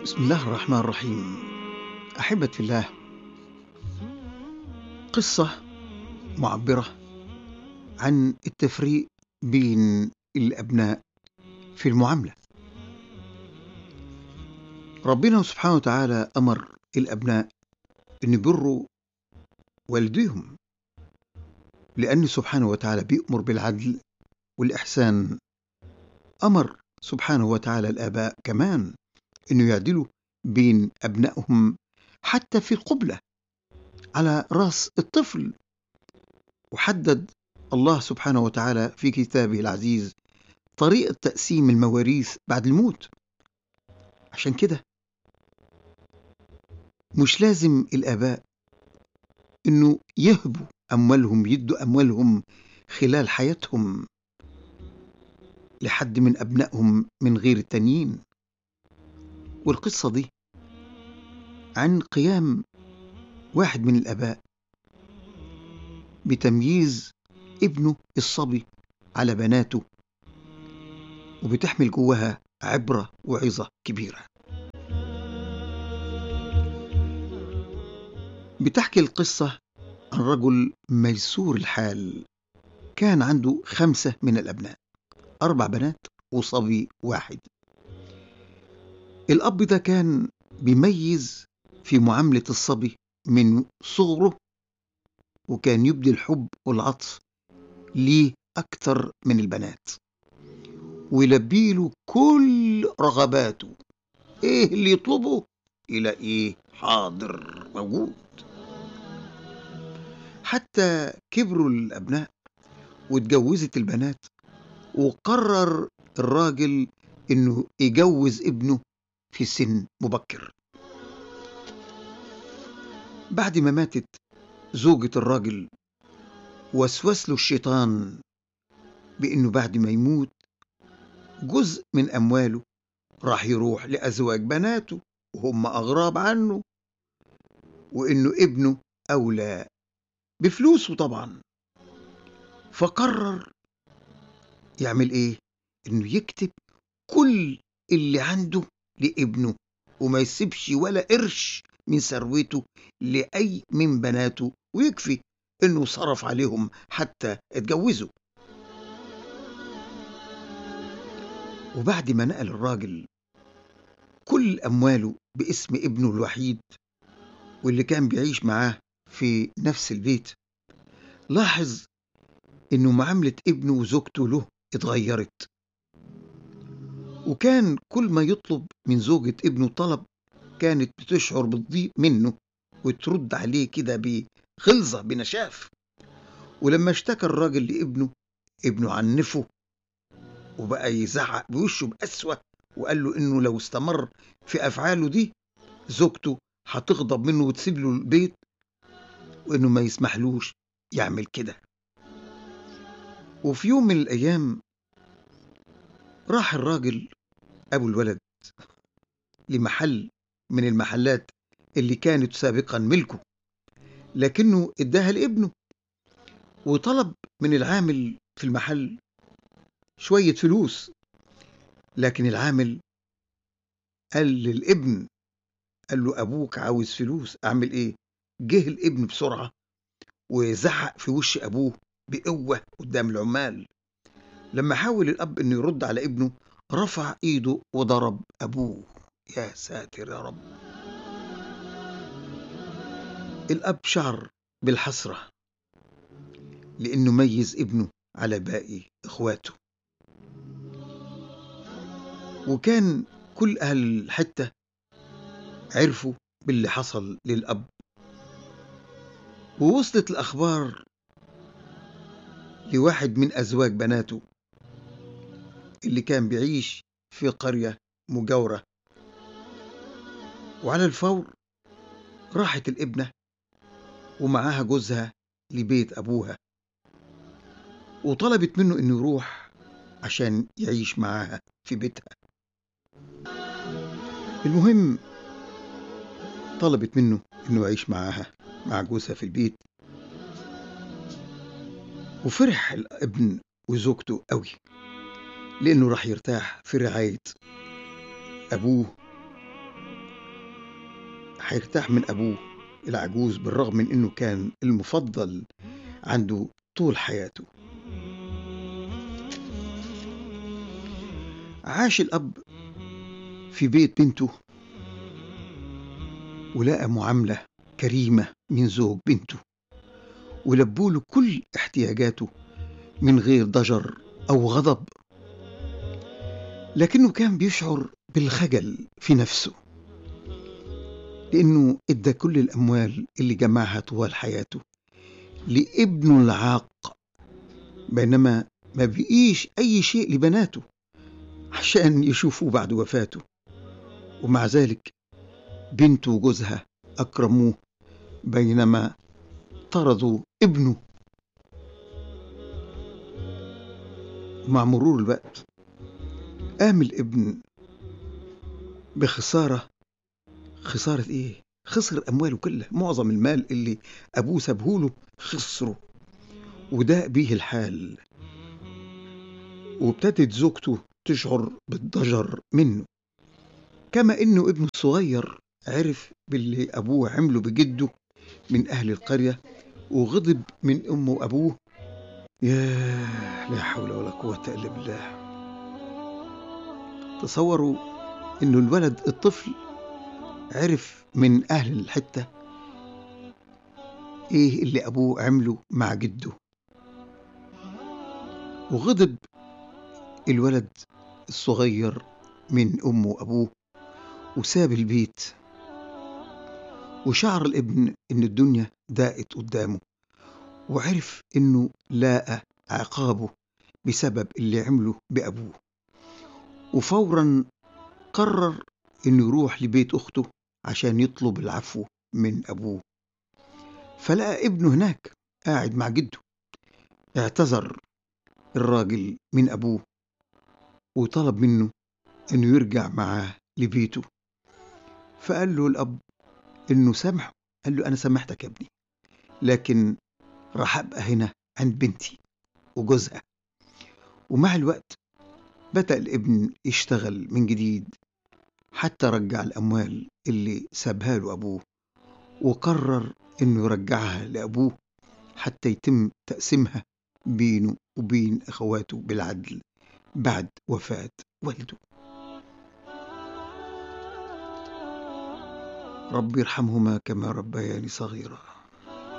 بسم الله الرحمن الرحيم أحبة الله قصة معبرة عن التفريق بين الأبناء في المعاملة ربنا سبحانه وتعالى أمر الأبناء أن يبروا والديهم لأن سبحانه وتعالى بيأمر بالعدل والإحسان أمر سبحانه وتعالى الآباء كمان أنه يعدلوا بين أبنائهم حتى في القبلة على رأس الطفل وحدد الله سبحانه وتعالى في كتابه العزيز طريقة تقسيم المواريث بعد الموت عشان كده مش لازم الآباء إنه يهبوا أموالهم يدوا أموالهم خلال حياتهم لحد من أبنائهم من غير التانيين والقصة دي عن قيام واحد من الآباء بتمييز ابنه الصبي على بناته وبتحمل جواها عبرة وعظة كبيرة بتحكي القصة عن رجل ميسور الحال كان عنده خمسة من الأبناء أربع بنات وصبي واحد الأب ده كان بيميز في معاملة الصبي من صغره وكان يبدي الحب والعطف ليه أكتر من البنات ويلبيله كل رغباته إيه اللي يطلبه يلاقيه حاضر موجود حتى كبروا الأبناء واتجوزت البنات وقرر الراجل إنه يجوز ابنه في سن مبكر بعد ما ماتت زوجة الراجل وسوس له الشيطان بإنه بعد ما يموت جزء من أمواله راح يروح لأزواج بناته وهم أغراب عنه وإنه ابنه أولى بفلوسه طبعا فقرر يعمل إيه؟ إنه يكتب كل اللي عنده لابنه وما يسيبش ولا قرش من ثروته لأي من بناته ويكفي إنه صرف عليهم حتى اتجوزوا وبعد ما نقل الراجل كل أمواله باسم ابنه الوحيد واللي كان بيعيش معاه في نفس البيت لاحظ إنه معاملة ابنه وزوجته له اتغيرت وكان كل ما يطلب من زوجة ابنه طلب كانت بتشعر بالضيق منه وترد عليه كده بغلظة بنشاف ولما اشتكى الراجل لابنه ابنه عنفه وبقى يزعق بوشه بقسوة وقال له انه لو استمر في افعاله دي زوجته هتغضب منه وتسيب له البيت وانه ما يسمحلوش يعمل كده وفي يوم من الايام راح الراجل ابو الولد لمحل من المحلات اللي كانت سابقا ملكه لكنه اداها لابنه وطلب من العامل في المحل شوية فلوس لكن العامل قال للابن قال له أبوك عاوز فلوس أعمل إيه؟ جه الابن بسرعة وزعق في وش أبوه بقوة قدام العمال لما حاول الأب إنه يرد على ابنه رفع إيده وضرب أبوه يا ساتر يا رب الأب شعر بالحسرة لأنه ميز ابنه على باقي إخواته وكان كل أهل الحتة عرفوا باللي حصل للأب ووصلت الأخبار لواحد من أزواج بناته اللي كان بيعيش في قرية مجاورة وعلى الفور راحت الابنة ومعاها جوزها لبيت أبوها وطلبت منه إنه يروح عشان يعيش معاها في بيتها المهم طلبت منه إنه يعيش معاها مع جوزها في البيت وفرح الابن وزوجته قوي لأنه راح يرتاح في رعاية أبوه هيرتاح من أبوه العجوز بالرغم من إنه كان المفضل عنده طول حياته عاش الأب في بيت بنته ولقى معاملة كريمة من زوج بنته ولبوله كل احتياجاته من غير ضجر أو غضب لكنه كان بيشعر بالخجل في نفسه لأنه إدى كل الأموال اللي جمعها طوال حياته لابنه العاق بينما ما بقيش أي شيء لبناته عشان يشوفوه بعد وفاته ومع ذلك بنته وجوزها أكرموه بينما طردوا ابنه مع مرور الوقت قام الابن بخسارة خسارة ايه؟ خسر أمواله كلها معظم المال اللي أبوه سابهوله خسره وده بيه الحال وابتدت زوجته تشعر بالضجر منه كما انه ابنه الصغير عرف باللي ابوه عمله بجده من اهل القريه وغضب من امه وابوه ياه لا حول ولا قوه الا بالله تصوروا انه الولد الطفل عرف من اهل الحته ايه اللي ابوه عمله مع جده وغضب الولد الصغير من امه وابوه وساب البيت وشعر الابن ان الدنيا ضاقت قدامه وعرف انه لاقى عقابه بسبب اللي عمله بابوه وفورا قرر انه يروح لبيت اخته عشان يطلب العفو من ابوه فلقى ابنه هناك قاعد مع جده اعتذر الراجل من ابوه وطلب منه انه يرجع معاه لبيته فقال له الاب انه سامحه قال له انا سامحتك يا ابني لكن راح ابقى هنا عند بنتي وجوزها ومع الوقت بدأ الابن يشتغل من جديد حتى رجع الأموال اللي سابها له أبوه وقرر إنه يرجعها لأبوه حتى يتم تقسيمها بينه وبين أخواته بالعدل بعد وفاة والده رب يرحمهما كما ربياني صغيرا